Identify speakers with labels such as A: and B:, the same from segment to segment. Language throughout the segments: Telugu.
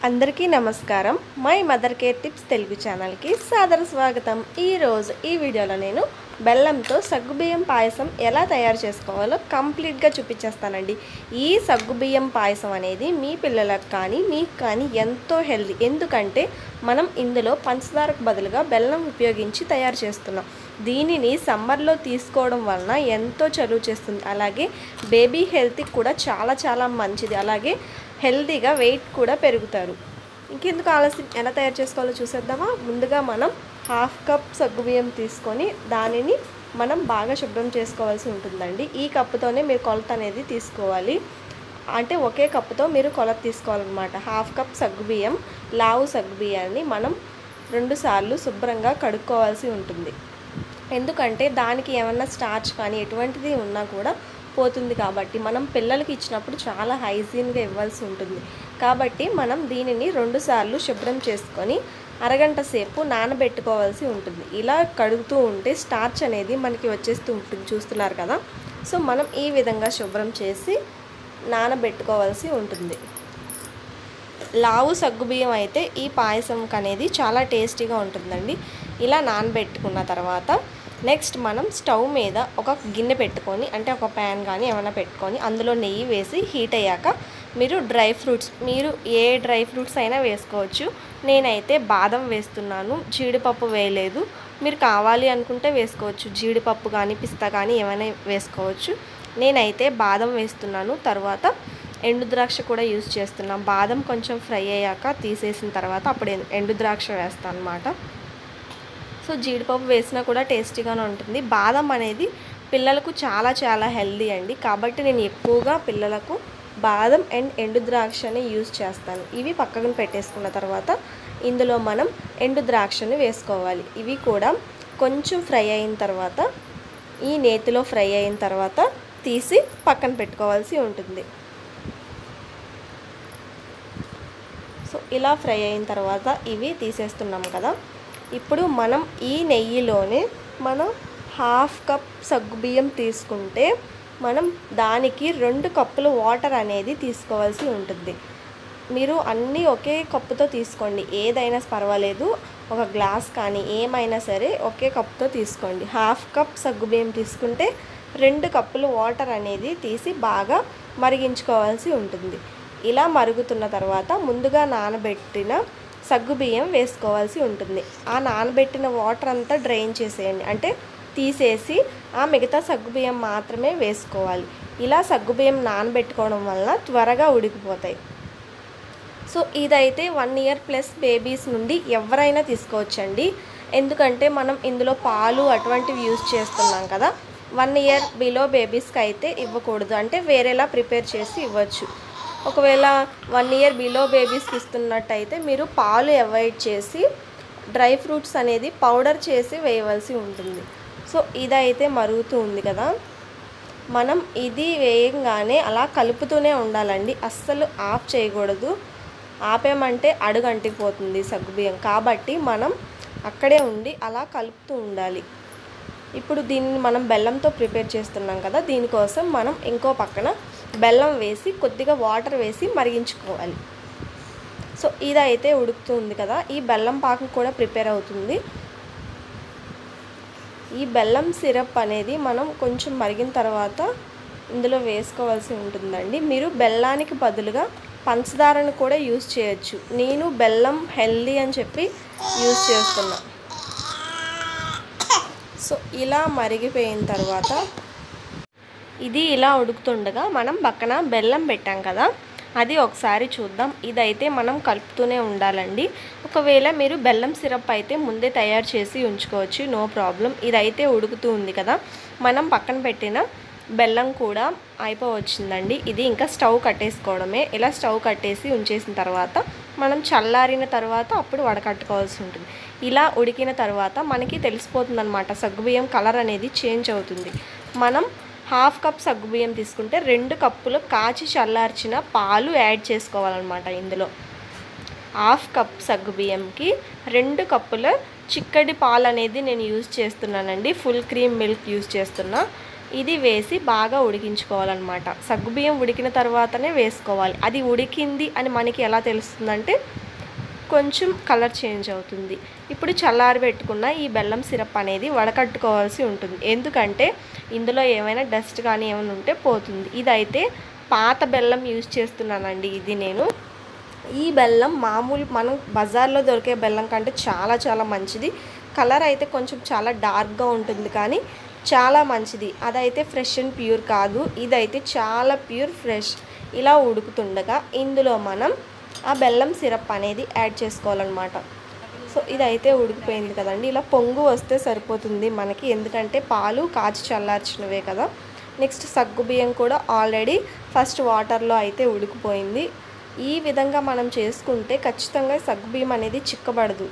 A: అందరికీ నమస్కారం my mother care tips Telugu ఛానల్కి సాదర స్వాగతం ఈరోజు ఈ వీడియోలో నేను బెల్లంతో సగ్గుబియ్యం పాయసం ఎలా తయారు చేసుకోవాలో కంప్లీట్గా చూపించేస్తానండి ఈ సగ్గుబియ్యం పాయసం అనేది మీ పిల్లలకు కానీ మీకు కానీ ఎంతో హెల్దీ ఎందుకంటే మనం ఇందులో పంచదారకు బదులుగా బెల్లం ఉపయోగించి తయారు చేస్తున్నాం దీనిని సమ్మర్లో తీసుకోవడం వలన ఎంతో చలువ చేస్తుంది అలాగే బేబీ హెల్త్కి కూడా చాలా చాలా మంచిది అలాగే హెల్తీగా వెయిట్ కూడా పెరుగుతారు ఇంకెందుకు ఆలస్యం ఎలా తయారు చేసుకోవాలో చూసేద్దామా ముందుగా మనం హాఫ్ కప్ సగ్గుబియ్యం తీసుకొని దానిని మనం బాగా శుభ్రం చేసుకోవాల్సి ఉంటుందండి ఈ కప్పుతోనే మీరు కొలత అనేది తీసుకోవాలి అంటే ఒకే కప్పుతో మీరు కొలత తీసుకోవాలన్నమాట హాఫ్ కప్ సగ్గుబియ్యం లావు సగ్గుబియ్యాన్ని మనం రెండుసార్లు శుభ్రంగా కడుక్కోవాల్సి ఉంటుంది ఎందుకంటే దానికి ఏమన్నా స్టార్చ్ కానీ ఎటువంటిది ఉన్నా కూడా పోతుంది కాబట్టి మనం పిల్లలకి ఇచ్చినప్పుడు చాలా హైజీన్గా ఇవ్వాల్సి ఉంటుంది కాబట్టి మనం దీనిని రెండుసార్లు శుభ్రం చేసుకొని అరగంట సేపు నానబెట్టుకోవాల్సి ఉంటుంది ఇలా కడుగుతూ ఉంటే స్టార్చ్ అనేది మనకి వచ్చేస్తూ ఉంటుంది చూస్తున్నారు కదా సో మనం ఈ విధంగా శుభ్రం చేసి నానబెట్టుకోవాల్సి ఉంటుంది లావు సగ్గుబియ్యం అయితే ఈ పాయసంకి అనేది చాలా టేస్టీగా ఉంటుందండి ఇలా నానబెట్టుకున్న తర్వాత నెక్స్ట్ మనం స్టవ్ మీద ఒక గిన్నె పెట్టుకొని అంటే ఒక ప్యాన్ కానీ ఏమైనా పెట్టుకొని అందులో నెయ్యి వేసి హీట్ అయ్యాక మీరు డ్రై ఫ్రూట్స్ మీరు ఏ డ్రై ఫ్రూట్స్ అయినా వేసుకోవచ్చు నేనైతే బాదం వేస్తున్నాను జీడిపప్పు వేయలేదు మీరు కావాలి అనుకుంటే వేసుకోవచ్చు జీడిపప్పు కానీ పిస్తా కానీ ఏమైనా వేసుకోవచ్చు నేనైతే బాదం వేస్తున్నాను తర్వాత ఎండు ద్రాక్ష కూడా యూజ్ చేస్తున్నాం బాదం కొంచెం ఫ్రై అయ్యాక తీసేసిన తర్వాత అప్పుడు ఎండు ద్రాక్ష వేస్తాను అనమాట సో జీడిపప్పు వేసినా కూడా టేస్టీగానే ఉంటుంది బాదం అనేది పిల్లలకు చాలా చాలా హెల్దీ అండి కాబట్టి నేను ఎక్కువగా పిల్లలకు బాదం అండ్ ఎండు ద్రాక్షని యూజ్ చేస్తాను ఇవి పక్కన పెట్టేసుకున్న తర్వాత ఇందులో మనం ఎండు ద్రాక్షని వేసుకోవాలి ఇవి కూడా కొంచెం ఫ్రై అయిన తర్వాత ఈ నేతిలో ఫ్రై అయిన తర్వాత తీసి పక్కన పెట్టుకోవాల్సి ఉంటుంది సో ఇలా ఫ్రై అయిన తర్వాత ఇవి తీసేస్తున్నాం కదా ఇప్పుడు మనం ఈ నెయ్యిలోనే మనం హాఫ్ కప్ సగ్గుబియ్యం తీసుకుంటే మనం దానికి రెండు కప్పులు వాటర్ అనేది తీసుకోవాల్సి ఉంటుంది మీరు అన్నీ ఒకే కప్పుతో తీసుకోండి ఏదైనా పర్వాలేదు ఒక గ్లాస్ కానీ ఏమైనా సరే ఒకే కప్తో తీసుకోండి హాఫ్ కప్ సగ్గుబియ్యం తీసుకుంటే రెండు కప్పులు వాటర్ అనేది తీసి బాగా మరిగించుకోవాల్సి ఉంటుంది ఇలా మరుగుతున్న తర్వాత ముందుగా నానబెట్టిన సగ్గుబియ్యం వేసుకోవాల్సి ఉంటుంది ఆ నానబెట్టిన వాటర్ అంతా డ్రైన్ చేసేయండి అంటే తీసేసి ఆ మిగతా సగ్గుబియ్యం మాత్రమే వేసుకోవాలి ఇలా సగ్గుబియ్యం నానబెట్టుకోవడం వలన త్వరగా ఉడికిపోతాయి సో ఇదైతే వన్ ఇయర్ ప్లస్ బేబీస్ నుండి ఎవరైనా తీసుకోవచ్చండి ఎందుకంటే మనం ఇందులో పాలు అటువంటివి యూజ్ చేస్తున్నాం కదా వన్ ఇయర్ బిలో బేబీస్కి అయితే ఇవ్వకూడదు అంటే వేరేలా ప్రిపేర్ చేసి ఇవ్వచ్చు ఒకవేళ వన్ ఇయర్ బిలో బేబీస్కి ఇస్తున్నట్టయితే మీరు పాలు అవాయిడ్ చేసి డ్రై ఫ్రూట్స్ అనేది పౌడర్ చేసి వేయవలసి ఉంటుంది సో ఇదైతే మరుగుతూ ఉంది కదా మనం ఇది వేయంగానే అలా కలుపుతూనే ఉండాలండి అస్సలు ఆఫ్ చేయకూడదు ఆపేమంటే అడుగు అంటిపోతుంది సగ్గుబియ్యం కాబట్టి మనం అక్కడే ఉండి అలా కలుపుతూ ఉండాలి ఇప్పుడు దీన్ని మనం బెల్లంతో ప్రిపేర్ చేస్తున్నాం కదా దీనికోసం మనం ఇంకో పక్కన బెల్లం వేసి కొద్దిగా వాటర్ వేసి మరిగించుకోవాలి సో ఇదైతే ఉడుకుతుంది కదా ఈ బెల్లం పాకం కూడా ప్రిపేర్ అవుతుంది ఈ బెల్లం సిరప్ అనేది మనం కొంచెం మరిగిన తర్వాత ఇందులో వేసుకోవాల్సి ఉంటుందండి మీరు బెల్లానికి బదులుగా పంచదారను కూడా యూజ్ చేయొచ్చు నేను బెల్లం హెల్దీ అని చెప్పి యూజ్ చేస్తున్నా సో ఇలా మరిగిపోయిన తర్వాత ఇది ఇలా ఉడుకుతుండగా మనం పక్కన బెల్లం పెట్టాం కదా అది ఒకసారి చూద్దాం ఇదైతే మనం కలుపుతూనే ఉండాలండి ఒకవేళ మీరు బెల్లం సిరప్ అయితే ముందే తయారు చేసి ఉంచుకోవచ్చు నో ప్రాబ్లం ఇదైతే ఉడుకుతూ ఉంది కదా మనం పక్కన పెట్టిన బెల్లం కూడా అయిపోవచ్చిందండి ఇది ఇంకా స్టవ్ కట్టేసుకోవడమే ఇలా స్టవ్ కట్టేసి ఉంచేసిన తర్వాత మనం చల్లారిన తర్వాత అప్పుడు వడకట్టుకోవాల్సి ఉంటుంది ఇలా ఉడికిన తర్వాత మనకి తెలిసిపోతుంది అనమాట సగ్గుబియ్యం కలర్ అనేది చేంజ్ అవుతుంది మనం హాఫ్ కప్ సగ్గుబియ్యం తీసుకుంటే రెండు కప్పులు కాచి చల్లార్చిన పాలు యాడ్ చేసుకోవాలన్నమాట ఇందులో హాఫ్ కప్ సగ్గుబియ్యంకి రెండు కప్పుల చిక్కటి పాలు అనేది నేను యూజ్ చేస్తున్నానండి ఫుల్ క్రీమ్ మిల్క్ యూజ్ చేస్తున్నా ఇది వేసి బాగా ఉడికించుకోవాలన్నమాట సగ్గుబియ్యం ఉడికిన తర్వాతనే వేసుకోవాలి అది ఉడికింది అని మనకి ఎలా తెలుస్తుందంటే కొంచెం కలర్ చేంజ్ అవుతుంది ఇప్పుడు చల్లారి పెట్టుకున్న ఈ బెల్లం సిరప్ అనేది వడకట్టుకోవాల్సి ఉంటుంది ఎందుకంటే ఇందులో ఏమైనా డస్ట్ కానీ ఏమైనా ఉంటే పోతుంది ఇదైతే పాత బెల్లం యూజ్ చేస్తున్నానండి ఇది నేను ఈ బెల్లం మామూలు మనం బజార్లో దొరికే బెల్లం కంటే చాలా చాలా మంచిది కలర్ అయితే కొంచెం చాలా డార్క్గా ఉంటుంది కానీ చాలా మంచిది అదైతే ఫ్రెష్ అండ్ ప్యూర్ కాదు ఇదైతే చాలా ప్యూర్ ఫ్రెష్ ఇలా ఉడుకుతుండగా ఇందులో మనం ఆ బెల్లం సిరప్ అనేది యాడ్ చేసుకోవాలన్నమాట సో ఇదైతే ఉడికిపోయింది కదండి ఇలా పొంగు వస్తే సరిపోతుంది మనకి ఎందుకంటే పాలు కాచి చల్లార్చినవే కదా నెక్స్ట్ సగ్గు బియ్యం కూడా ఆల్రెడీ ఫస్ట్ వాటర్లో అయితే ఉడికిపోయింది ఈ విధంగా మనం చేసుకుంటే ఖచ్చితంగా సగ్గుబియ్యం అనేది చిక్కబడదు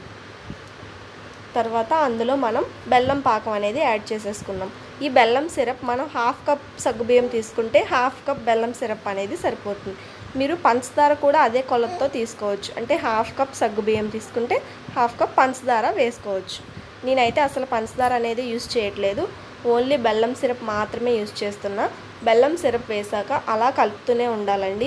A: తర్వాత అందులో మనం బెల్లం పాకం అనేది యాడ్ చేసేసుకున్నాం ఈ బెల్లం సిరప్ మనం హాఫ్ కప్ సగ్గుబియ్యం తీసుకుంటే హాఫ్ కప్ బెల్లం సిరప్ అనేది సరిపోతుంది మీరు పంచదార కూడా అదే కొలతతో తీసుకోవచ్చు అంటే హాఫ్ కప్ సగ్గుబియ్యం తీసుకుంటే హాఫ్ కప్ పంచదార వేసుకోవచ్చు నేనైతే అసలు పంచదార అనేది యూస్ చేయట్లేదు ఓన్లీ బెల్లం సిరప్ మాత్రమే యూస్ చేస్తున్నా బెల్లం సిరప్ వేసాక అలా కలుపుతూనే ఉండాలండి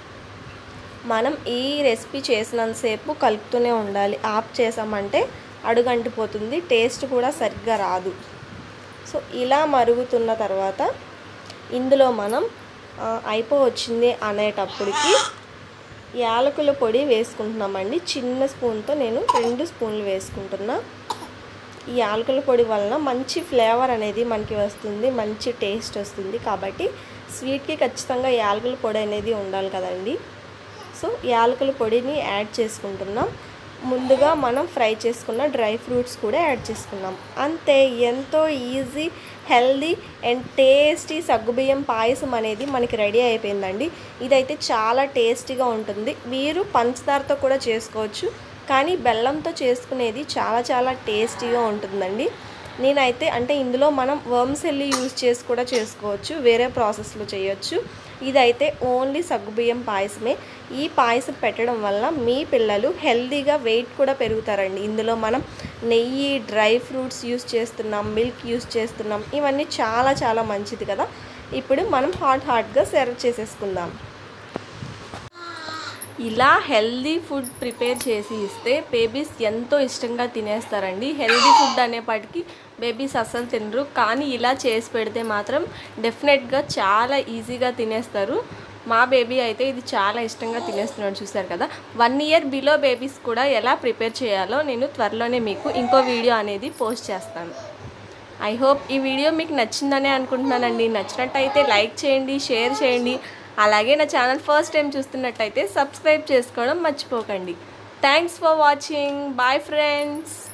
A: మనం ఈ రెసిపీ చేసినంతసేపు కలుపుతూనే ఉండాలి ఆఫ్ చేసామంటే అడుగంటిపోతుంది టేస్ట్ కూడా సరిగ్గా రాదు సో ఇలా మరుగుతున్న తర్వాత ఇందులో మనం ఆ, అయిపోవచ్చింది అనేటప్పటికి యాలకుల పొడి వేసుకుంటున్నామండి చిన్న స్పూన్తో నేను రెండు స్పూన్లు వేసుకుంటున్నా ఈ యాలకుల పొడి వలన మంచి ఫ్లేవర్ అనేది మనకి వస్తుంది మంచి టేస్ట్ వస్తుంది కాబట్టి స్వీట్కి ఖచ్చితంగా యాలకుల పొడి అనేది ఉండాలి కదండి సో యాలకుల పొడిని యాడ్ చేసుకుంటున్నాం ముందుగా మనం ఫ్రై చేసుకున్న డ్రై ఫ్రూట్స్ కూడా యాడ్ చేసుకున్నాం అంతే ఎంతో ఈజీ హెల్దీ అండ్ టేస్టీ సగ్గుబియ్యం పాయసం అనేది మనకి రెడీ అయిపోయిందండి ఇదైతే చాలా టేస్టీగా ఉంటుంది మీరు పంచదారతో కూడా చేసుకోవచ్చు కానీ బెల్లంతో చేసుకునేది చాలా చాలా టేస్టీగా ఉంటుందండి నేనైతే అంటే ఇందులో మనం వర్మ్సెల్లి యూజ్ చేసి కూడా చేసుకోవచ్చు వేరే ప్రాసెస్లో చేయొచ్చు ఇదైతే ఓన్లీ సగ్గుబియ్యం పాయసమే ఈ పాయసం పెట్టడం వల్ల మీ పిల్లలు హెల్తీగా వెయిట్ కూడా పెరుగుతారండి ఇందులో మనం నెయ్యి డ్రై ఫ్రూట్స్ యూస్ చేస్తున్నాం మిల్క్ యూస్ చేస్తున్నాం ఇవన్నీ చాలా చాలా మంచిది కదా ఇప్పుడు మనం హాట్ హాట్గా సర్వ్ చేసేసుకుందాం ఇలా హెల్దీ ఫుడ్ ప్రిపేర్ చేసి ఇస్తే బేబీస్ ఎంతో ఇష్టంగా తినేస్తారండి హెల్దీ ఫుడ్ అనేపాటికి బేబీస్ అస్సలు తినరు కానీ ఇలా చేసి పెడితే మాత్రం డెఫినెట్గా చాలా ఈజీగా తినేస్తారు మా బేబీ అయితే ఇది చాలా ఇష్టంగా తినేస్తున్నాడు చూసారు కదా వన్ ఇయర్ బిలో బేబీస్ కూడా ఎలా ప్రిపేర్ చేయాలో నేను త్వరలోనే మీకు ఇంకో వీడియో అనేది పోస్ట్ చేస్తాను ఐ హోప్ ఈ వీడియో మీకు నచ్చిందనే అనుకుంటున్నానండి నచ్చినట్టయితే లైక్ చేయండి షేర్ చేయండి అలాగే నా ఛానల్ ఫస్ట్ టైం చూస్తున్నట్టయితే సబ్స్క్రైబ్ చేసుకోవడం మర్చిపోకండి thanks for watching bye friends